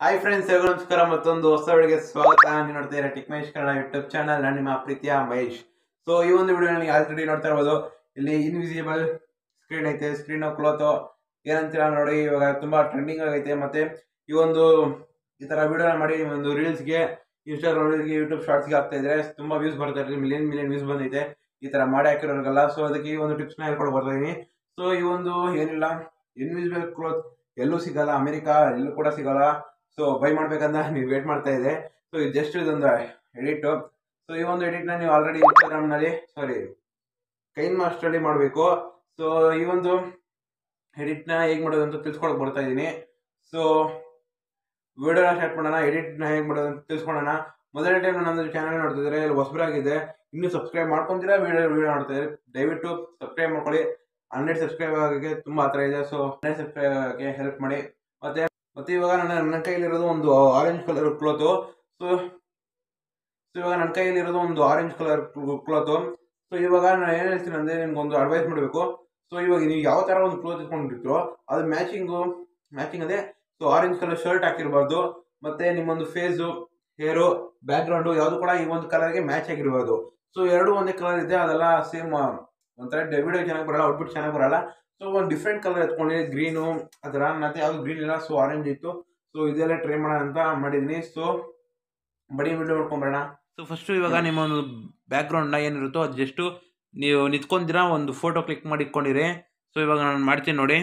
hi friends ಎಲ್ಲರಿಗೂ ನಮಸ್ಕಾರ ಮತ್ತೊಂದು ಹೊಸ ವಿಡಿಯೋಗೆ ಸ್ವಾಗತ ನೀವು ನೋಡ್ತಾ ಇರೋ tech Mahesh Kannada YouTube channel ನಾನು ನಿಮ್ಮ ಪ್ರೀತಿಯ ಮಹೇಶ್ ಸೊ ಈ ಒಂದು ವಿಡಿಯೋ ನನಗೆ ಆಲ್ರೆಡಿ ನೋಡ್ತಾ ಇರ್ಬೋದು ಇಲ್ಲಿ ಇನ್ವಿಸಿಬಲ್ ಸ್ಕ್ರೀನ್ ಐತೆ ಸ್ಕ್ರೀನ್ ಕ್ಲೋತು ಏನಂತೀರ ನೋಡಿ ಇವಾಗ ತುಂಬಾ ಟ್ರೆಂಡಿಂಗ್ ಆಗೈತೆ ಮತ್ತೆ ಈ ಒಂದು ಈ ತರ ವಿಡಿಯೋ ಮಾಡಿ ಒಂದು ರೀಲ್ಸ್ಗೆ ಇನ್ಸ್ಟಾಗ್ರಾಮ್ ರೀಲ್ಸ್ಗೆ ಯೂಟ್ಯೂಬ್ ಶಾರ್ಟ್ಸ್ಗೆ ಆಗ್ತಾ ಇದ್ರೆ ತುಂಬಾ ವ್ಯೂಸ್ ಬರ್ತಾ ಇದೆ ಮಿಲಿಯನ್ ಮಿಲಿಯನ್ ವ್ಯೂಸ್ ಬಂದೈತೆ ಈ ತರ ಮಾಡಿ ಹಾಕಿರೋರಿಗೆಲ್ಲ ಸೊ ಅದಕ್ಕೆ ಈ ಒಂದು ಟಿಪ್ಸ್ನ ಹೇಳ್ಕೊಂಡು ಬರ್ತಾ ಇದೀನಿ ಸೊ ಈ ಒಂದು ಏನಿಲ್ಲ ಇನ್ವಿಸಿಬಲ್ ಕ್ಲೋತ್ ಎಲ್ಲೂ ಸಿಗಲ್ಲ ಅಮೆರಿಕ ಎಲ್ಲೂ ಕೂಡ ಸಿಗಲ್ಲ ಸೊ ಬೈ ಮಾಡ್ಬೇಕಂತ ನೀವು ವೇಟ್ ಮಾಡ್ತಾ ಇದೆ ಸೊ ಇದು ಜಸ್ಟ್ ಇದೊಂದು ಎಡಿಟ್ ಸೊ ಈ ಒಂದು ಎಡಿಟ್ನ ನೀವು ಆಲ್ರೆಡಿ ಇನ್ಸ್ಟಾಗ್ರಾಮ್ನಲ್ಲಿ ಸಾರಿ ಕೈನ್ ಮಾಸ್ಟರ್ಲಿ ಮಾಡಬೇಕು ಸೊ ಈ ಒಂದು ಎಡಿಟ್ನ ಹೇಗೆ ಮಾಡೋದು ಅಂತ ತಿಳ್ಸ್ಕೊಳಕ್ ಬರ್ತಾ ಇದ್ದೀನಿ ಸೊ ವಿಡಿಯೋನ ಸ್ಟಾರ್ಟ್ ಮಾಡೋಣ ಎಡಿಟ್ನ ಹೇಗೆ ಮಾಡೋದು ಅಂತ ತಿಳ್ಸ್ಕೊಳ್ಳೋಣ ಮೊದಲನೇ ಟೈಮ್ ನನ್ನ ಚಾನಲ್ ನೋಡ್ತಿದ್ರೆ ಇಲ್ಲಿ ಹೊಸಬರಾಗಿದೆ ಇನ್ನೂ ಸಬ್ಸ್ಕ್ರೈಬ್ ಮಾಡ್ಕೊಂತೀರಾ ವಿಡಿಯೋ ವಿಡಿಯೋ ನೋಡ್ತಾ ಇದ್ರೆ ದಯವಿಟ್ಟು ಸಬ್ಸ್ಕ್ರೈಬ್ ಮಾಡ್ಕೊಳ್ಳಿ ಹಂಡ್ರೆಡ್ ಸಬ್ಸ್ಕ್ರೈಬ್ ಆಗೋಕ್ಕೆ ತುಂಬ ಹತ್ರ ಇದೆ ಸೊ ಹಂಡ್ರೆಡ್ ಸಬ್ಸ್ಕ್ರೈಬ್ ಆಗೋಕ್ಕೆ ಹೆಲ್ಪ್ ಮಾಡಿ ಮತ್ತೆ ಮತ್ತೆ ಇವಾಗ ನನ್ನ ನನ್ನ ಕೈಲಿರೋದು ಒಂದು orange colour cloth so so ಇವಾಗ ನನ್ನ ಕೈಲಿರೋದು ಒಂದು ಆರೆಂಜ್ ಕಲರ್ ಕ್ಲೋತು ಸೊ ಇವಾಗ ನಾನು ಏನು ಹೇಳ್ತೀನಿ ಅಂದರೆ ನಿಮ್ಗೆ ಒಂದು ಅಡ್ವೈಸ್ ಮಾಡಬೇಕು ಸೊ ಇವಾಗ ನೀವು ಯಾವ ಥರ ಒಂದು ಕ್ಲೋತ್ ಇಟ್ಕೊಂಡಿರ್ತೀರೋ ಅದು ಮ್ಯಾಚಿಂಗು ಮ್ಯಾಚಿಂಗ್ ಅದೇ ಸೊ ಆರೆಂಜ್ ಕಲರ್ ಶರ್ಟ್ ಹಾಕಿರ್ಬಾರ್ದು ಮತ್ತೆ ನಿಮ್ಮೊಂದು ಫೇಸು ಹೇರು ಬ್ಯಾಕ್ಗ್ರೌಂಡು ಯಾವುದು ಕೂಡ ಈ ಒಂದು ಕಲರ್ಗೆ ಮ್ಯಾಚ್ ಆಗಿರ್ಬಾರ್ದು ಸೊ ಎರಡು ಒಂದೇ ಕಲರ್ ಇದೆ ಅದೆಲ್ಲ ಸೇಮ್ ಒಂಥರ ವಿಡಿಯೋ ಚೆನ್ನಾಗಿ ಬರಲ್ಲ ಔಟ್ಪುಟ್ ಚೆನ್ನಾಗಿ ಬರಲ್ಲ ಸೊ ಒಂದು ಡಿಫ್ರೆಂಟ್ ಕಲರ್ ಎತ್ಕೊಂಡು ಗ್ರೀನು ಅದರ ಮತ್ತೆ ಯಾವುದು ಗ್ರೀನ್ ಇಲ್ಲ ಸೊ ಆರೆಂಜ್ ಇತ್ತು ಸೊ ಇದೆಲ್ಲ ಟ್ರೈ ಮಾಡೋಣ ಅಂತ ಮಾಡಿದ್ದೀನಿ ಸೊ ಬಡಿ ವಿಡಿಯೋ ನೋಡ್ಕೊಂಬರೋಣ ಸೊ ಫಸ್ಟು ಇವಾಗ ನಿಮ್ಮ ಒಂದು ಬ್ಯಾಕ್ಗ್ರೌಂಡ್ನ ಏನಿರುತ್ತೋ ಅದು ಜಸ್ಟು ನೀವು ನಿಂತ್ಕೊಂದಿರ ಒಂದು ಫೋಟೋ ಕ್ಲಿಕ್ ಮಾಡಿ ಇಟ್ಕೊಂಡಿರಿ ಸೊ ಇವಾಗ ನಾನು ಮಾಡ್ತೀನಿ ನೋಡಿ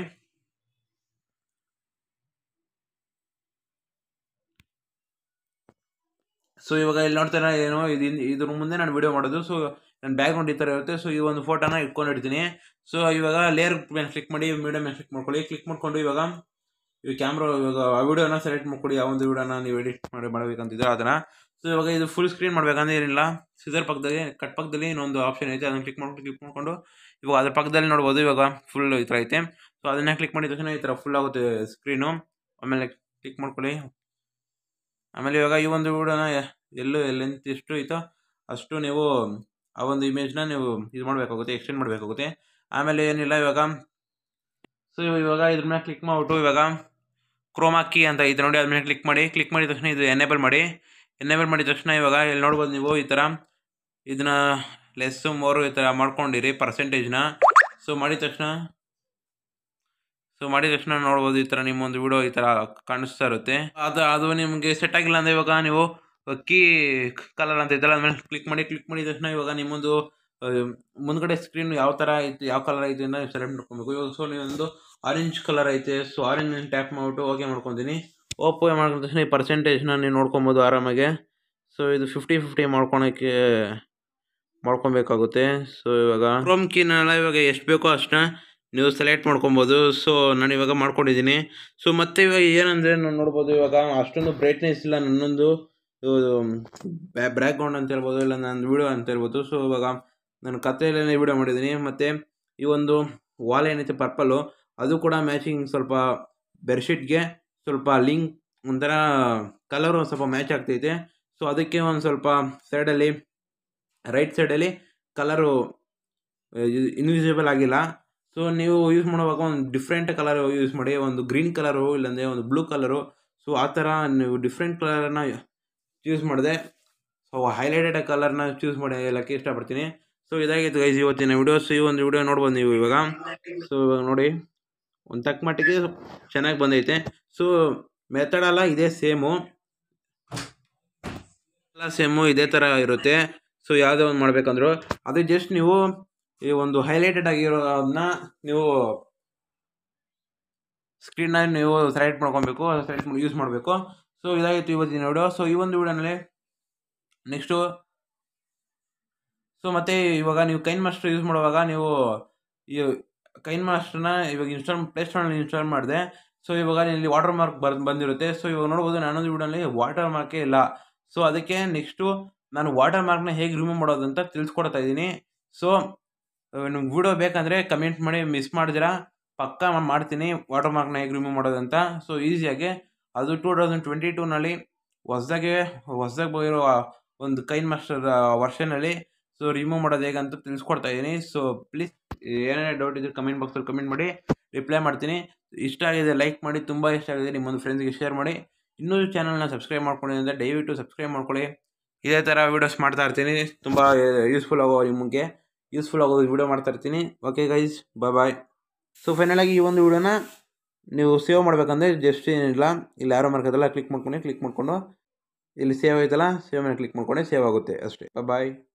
ಸೊ ಇವಾಗ ಇಲ್ಲಿ ನೋಡ್ತಾರ ಏನು ಇದು ಇದ್ರ ಮುಂದೆ ನಾನು ವಿಡಿಯೋ ಮಾಡೋದು ಸೊ ನನ್ನ ಬ್ಯಾಕ್ಗ್ರೌಂಡ್ ಈ ಥರ ಇರುತ್ತೆ ಸೊ ಈ ಒಂದು ಫೋಟೋನ ಇಟ್ಕೊಂಡಿರ್ತೀನಿ ಸೊ ಇವಾಗ ಲೇಯರ್ ಮೇಲೆ ಕ್ಲಿಕ್ ಮಾಡಿ ಮೀಡಿಯಮ್ ಮೇಲೆ ಕ್ಲಿಕ್ ಮಾಡ್ಕೊಳ್ಳಿ ಕ್ಲಿಕ್ ಮಾಡ್ಕೊಂಡು ಇವಾಗ ಈ ಕ್ಯಾಮ್ರಾ ಇವಾಗ ಆ ವಿಡಿಯೋನ ಸೆಲೆಕ್ಟ್ ಮಾಡ್ಕೊಳ್ಳಿ ಯಾವ ಒಂದು ವಿಡಿಯೋನ ನೀವು ಎಡಿಟ್ ಮಾಡಿ ಮಾಡಬೇಕಂತಿದ್ರೆ ಅದನ್ನು ಸೊ ಇವಾಗ ಇದು ಫುಲ್ ಸ್ಕ್ರೀನ್ ಮಾಡಬೇಕಂದ್ರೆ ಏನಿಲ್ಲ ಸಿದರ್ ಪಕ್ಕದಲ್ಲಿ ಕಟ್ ಪಕ್ಕದಲ್ಲಿ ಇನ್ನೊಂದು ಆಪ್ಷನ್ ಐತೆ ಅದನ್ನು ಕ್ಲಿಕ್ ಮಾಡ್ಕೊಂಡು ಕ್ಲಿಕ್ ಮಾಡ್ಕೊಂಡು ಇವಾಗ ಅದ್ರ ಪಕ್ಕದಲ್ಲಿ ನೋಡ್ಬೋದು ಇವಾಗ ಫುಲ್ ಈ ಥರ ಐತೆ ಸೊ ಅದನ್ನ ಕ್ಲಿಕ್ ಮಾಡಿದ ತಕ್ಷಣ ಈ ಥರ ಫುಲ್ ಆಗುತ್ತೆ ಸ್ಕ್ರೀನು ಆಮೇಲೆ ಕ್ಲಿಕ್ ಮಾಡ್ಕೊಳ್ಳಿ ಆಮೇಲೆ ಇವಾಗ ಈ ಒಂದು ವಿಡಿಯೋನ ಎಲ್ಲೂ ಲೆಂತ್ ಎಷ್ಟು ಐತೋ ಅಷ್ಟು ನೀವು ಆ ಒಂದು ಇಮೇಜ್ನ ನೀವು ಇದು ಮಾಡಬೇಕಾಗುತ್ತೆ ಎಕ್ಸ್ಟೆಂಡ್ ಮಾಡಬೇಕಾಗುತ್ತೆ ಆಮೇಲೆ ಏನಿಲ್ಲ ಇವಾಗ ಸೊ ಇವಾಗ ಇದ್ರ ಮೇಲೆ ಕ್ಲಿಕ್ ಮಾಡಿಬಿಟ್ಟು ಇವಾಗ ಕ್ರೋಮಾ ಕೀ ಅಂತ ಐತೆ ನೋಡಿ ಅದ್ರ ಮೇಲೆ ಕ್ಲಿಕ್ ಮಾಡಿ ಕ್ಲಿಕ್ ಮಾಡಿದ ತಕ್ಷಣ ಇದು ಎನೇಬಲ್ ಮಾಡಿ ಎನೇಬಲ್ ಮಾಡಿದ ತಕ್ಷಣ ಇವಾಗ ಇಲ್ಲಿ ನೋಡ್ಬೋದು ನೀವು ಈ ಥರ ಇದನ್ನ ಲೆಸ್ಸು ಮೋರು ಈ ಥರ ಮಾಡ್ಕೊಂಡಿರಿ ಪರ್ಸೆಂಟೇಜ್ನ ಸೊ ಮಾಡಿದ ತಕ್ಷಣ ಸೊ ಮಾಡಿದ ತಕ್ಷಣ ನೋಡ್ಬೋದು ಈ ಥರ ನಿಮ್ಮೊಂದು ವಿಡಿಯೋ ಈ ಥರ ಕಾಣಿಸ್ತಾ ಇರುತ್ತೆ ಅದು ಅದು ನಿಮಗೆ ಸೆಟ್ ಆಗಿಲ್ಲ ಅಂದರೆ ಇವಾಗ ನೀವು ಕೀ ಕಲರ್ ಅಂತ ಇದ್ದಲ್ಲ ಅದ್ಮೇಲೆ ಕ್ಲಿಕ್ ಮಾಡಿ ಕ್ಲಿಕ್ ಮಾಡಿದ ತಕ್ಷಣ ಇವಾಗ ನಿಮ್ಮೊಂದು ಮುಂದ್ಗಡೆ ಸ್ಕ್ರೀನ್ ಯಾವ ಥರ ಐತೆ ಯಾವ ಕಲರ್ ಐತೆ ಅಂತ ಸೆಲೆಕ್ಟ್ ಮಾಡ್ಕೊಬೇಕು ಇವಾಗ ಸೊ ನೀವೊಂದು ಆರೆಂಜ್ ಕಲರ್ ಐತೆ ಸೊ ಆರೆಂಜ್ ಟ್ಯಾಪ್ ಮಾಡಿಬಿಟ್ಟು ಓಕೆ ಮಾಡ್ಕೊತೀನಿ ಓಪೋ ಮಾಡ್ಕೊಂಡ ತಕ್ಷಣ ಈ ಪರ್ಸೆಂಟೇಜ್ನ ನೀವು ನೋಡ್ಕೊಬೋದು ಆರಾಮಾಗೆ ಸೊ ಇದು ಫಿಫ್ಟಿ ಫಿಫ್ಟಿ ಮಾಡ್ಕೊಳಕ್ಕೆ ಮಾಡ್ಕೊಬೇಕಾಗುತ್ತೆ ಸೊ ಇವಾಗ ಕ್ರೋಮ್ ಕೀನೆಲ್ಲ ಇವಾಗ ಎಷ್ಟು ಬೇಕೋ ಅಷ್ಟನ್ನ ನೀವು ಸೆಲೆಕ್ಟ್ ಮಾಡ್ಕೊಬೋದು ಸೊ ನಾನು ಇವಾಗ ಮಾಡ್ಕೊಂಡಿದ್ದೀನಿ ಸೊ ಮತ್ತೆ ಇವಾಗ ಏನಂದರೆ ನಾನು ನೋಡ್ಬೋದು ಇವಾಗ ಅಷ್ಟೊಂದು ಬ್ರೈಟ್ನೆಸ್ ಇಲ್ಲ ನನ್ನೊಂದು ಬ್ಯಾಕ್ಗ್ರೌಂಡ್ ಅಂತ ಹೇಳ್ಬೋದು ಇಲ್ಲ ನನ್ನ ವಿಡಿಯೋ ಅಂತ ಹೇಳ್ಬೋದು ಸೊ ಇವಾಗ ನಾನು ಕಥೆಯಲ್ಲೇ ವಿಡಿಯೋ ಮಾಡಿದ್ದೀನಿ ಮತ್ತು ಈ ಒಂದು ವಾಲ್ ಏನೈತೆ ಪರ್ಪಲ್ಲು ಅದು ಕೂಡ ಮ್ಯಾಚಿಂಗ್ ಸ್ವಲ್ಪ ಬೆಡ್ಶೀಟ್ಗೆ ಸ್ವಲ್ಪ ಲಿಂಕ್ ಒಂಥರ ಕಲರು ಸ್ವಲ್ಪ ಮ್ಯಾಚ್ ಆಗ್ತೈತೆ ಸೊ ಅದಕ್ಕೆ ಒಂದು ಸ್ವಲ್ಪ ಸೈಡಲ್ಲಿ ರೈಟ್ ಸೈಡಲ್ಲಿ ಕಲರು ಇನ್ವಿಸಿಬಲ್ ಆಗಿಲ್ಲ ಸೊ ನೀವು ಯೂಸ್ ಮಾಡುವಾಗ ಒಂದು ಡಿಫ್ರೆಂಟ್ ಕಲರ್ ಯೂಸ್ ಮಾಡಿ ಒಂದು ಗ್ರೀನ್ ಕಲರು ಇಲ್ಲಾಂದರೆ ಒಂದು ಬ್ಲೂ ಕಲರು ಸೊ ಆ ಥರ ನೀವು ಡಿಫ್ರೆಂಟ್ ಕಲರನ್ನ ಚೂಸ್ ಮಾಡಿದೆ ಸೊ ಹೈಲೈಟೆಡ್ ಕಲರ್ನ ಚೂಸ್ ಮಾಡಿ ಹೇಳೋಕ್ಕೆ ಇಷ್ಟಪಡ್ತೀನಿ ಸೊ ಇದಾಗಿತ್ತು ಗೈಸ್ ಇವತ್ತಿನ ವಿಡಿಯೋಸ್ ಈ ಒಂದು ವಿಡಿಯೋ ನೋಡ್ಬೋದು ನೀವು ಇವಾಗ ಸೊ ಇವಾಗ ನೋಡಿ ಒಂದು ತಕ್ಕ ಮಟ್ಟಿಗೆ ಚೆನ್ನಾಗಿ ಬಂದೈತೆ ಸೊ ಮೆಥಡ್ ಎಲ್ಲ ಇದೇ ಸೇಮು ಎಲ್ಲ ಸೇಮು ಇದೇ ಥರ ಇರುತ್ತೆ ಸೊ ಯಾವುದೇ ಒಂದು ಮಾಡಬೇಕಂದ್ರು ಅದು ಜಸ್ಟ್ ನೀವು ಈ ಒಂದು ಹೈಲೈಟೆಡ್ ಆಗಿರೋದನ್ನ ನೀವು ಸ್ಕ್ರೀನಲ್ಲಿ ನೀವು ಸೆಲೆಕ್ಟ್ ಮಾಡ್ಕೊಬೇಕು ಸೆಲೆಕ್ಟ್ ಮಾಡಿ ಯೂಸ್ ಮಾಡಬೇಕು ಸೊ ಇದಾಗಿತ್ತು ಇವತ್ತಿನ ವಿಡಿಯೋ ಸೊ ಈ ಒಂದು ವಿಡಿಯೋನಲ್ಲಿ ನೆಕ್ಸ್ಟು ಸೊ ಮತ್ತು ಇವಾಗ ನೀವು ಕೈನ್ ಮಾಸ್ಟರ್ ಯೂಸ್ ಮಾಡುವಾಗ ನೀವು ಈ ಕೈನ್ ಮಾಸ್ಟರ್ನ ಇವಾಗ ಇನ್ಸ್ಟಾಲ್ ಪ್ಲೇಸ್ಟೋರ್ನಲ್ಲಿ ಇನ್ಸ್ಟಾಲ್ ಮಾಡಿದೆ ಸೊ ಇವಾಗ ಇಲ್ಲಿ ವಾಟರ್ ಮಾರ್ಕ್ ಬರ್ ಬಂದಿರುತ್ತೆ ಸೊ ಇವಾಗ ನೋಡ್ಬೋದು ನಾನೊಂದು ವಿಡಿಯೋನಲ್ಲಿ ವಾಟರ್ ಮಾರ್ಕೇ ಇಲ್ಲ ಸೊ ಅದಕ್ಕೆ ನೆಕ್ಸ್ಟು ನಾನು ವಾಟರ್ ಮಾರ್ಕ್ನ ಹೇಗೆ ರಿಮೂವ್ ಮಾಡೋದು ಅಂತ ತಿಳಿಸ್ಕೊಡ್ತಾ ಇದ್ದೀನಿ ಸೊ ನಿಮ್ಗೆ ವಿಡಿಯೋ ಬೇಕಂದರೆ ಕಮೆಂಟ್ ಮಾಡಿ ಮಿಸ್ ಮಾಡಿದಿರಾ ಪಕ್ಕಾ ಮಾಡ್ತೀನಿ ವಾಟರ್ ಮಾರ್ಕ್ನ ಹೇಗೆ ರಿಮೂವ್ ಮಾಡೋದಂತ ಸೊ ಈಸಿಯಾಗಿ ಅದು ಟೂ ತೌಸಂಡ್ ಟ್ವೆಂಟಿ ಟೂನಲ್ಲಿ ಹೊಸ್ದಾಗೆ ಹೊಸ್ದಾಗಿ ಬಂದಿರೋ ಒಂದು ಕೈನ್ ಮಾಸ್ಟರ್ ವರ್ಷನಲ್ಲಿ ಸೊ ರಿಮೂವ್ ಮಾಡೋದು ಹೇಗೆ ಅಂತ ತಿಳಿಸ್ಕೊಡ್ತಾ ಇದ್ದೀನಿ ಸೊ ಪ್ಲೀಸ್ ಏನೇ ಡೌಟ್ ಇದ್ದರೆ ಕಮೆಂಟ್ ಬಾಕ್ಸಲ್ಲಿ ಕಮೆಂಟ್ ಮಾಡಿ ರಿಪ್ಲೈ ಮಾಡ್ತೀನಿ ಇಷ್ಟ ಆಗಿದೆ ಲೈಕ್ ಮಾಡಿ ತುಂಬ ಇಷ್ಟ ಆಗಿದೆ ನಿಮ್ಮೊಂದು ಫ್ರೆಂಡ್ಸ್ಗೆ ಶೇರ್ ಮಾಡಿ ಇನ್ನೂ ಚಾನಲ್ನ ಸಬ್ಸ್ಕ್ರೈಬ್ ಮಾಡ್ಕೊಳ್ಳಿ ಅಂದರೆ ದಯವಿಟ್ಟು ಸಬ್ಸ್ಕ್ರೈಬ್ ಮಾಡ್ಕೊಳ್ಳಿ ಇದೇ ಥರ ವೀಡಿಯೋಸ್ ಮಾಡ್ತಾ ಇರ್ತೀನಿ ತುಂಬ ಯೂಸ್ಫುಲ್ ಆಗೋ ನಿಮಗೆ ಯೂಸ್ಫುಲ್ ಆಗೋ ವೀಡಿಯೋ ಮಾಡ್ತಾ ಇರ್ತೀನಿ okay guys bye bye so ಫೈನಲಾಗಿ ಈ ಒಂದು ವೀಡಿಯೋನ ನೀವು ಸೇವ್ ಮಾಡಬೇಕಂದ್ರೆ ಜಸ್ಟ್ ಏನಿಲ್ಲ ಇಲ್ಲಿ ಯಾರೋ ಮಾರ್ಕದಲ್ಲ ಕ್ಲಿಕ್ ಮಾಡ್ಕೊಂಡು ಕ್ಲಿಕ್ ಮಾಡಿಕೊಂಡು ಇಲ್ಲಿ ಸೇವ್ ಆಯ್ತಲ್ಲ ಸೇವ್ ಮೇಲೆ ಕ್ಲಿಕ್ ಮಾಡ್ಕೊಂಡೆ ಸೇವ್ ಆಗುತ್ತೆ ಅಷ್ಟೇ ಬಾಯ್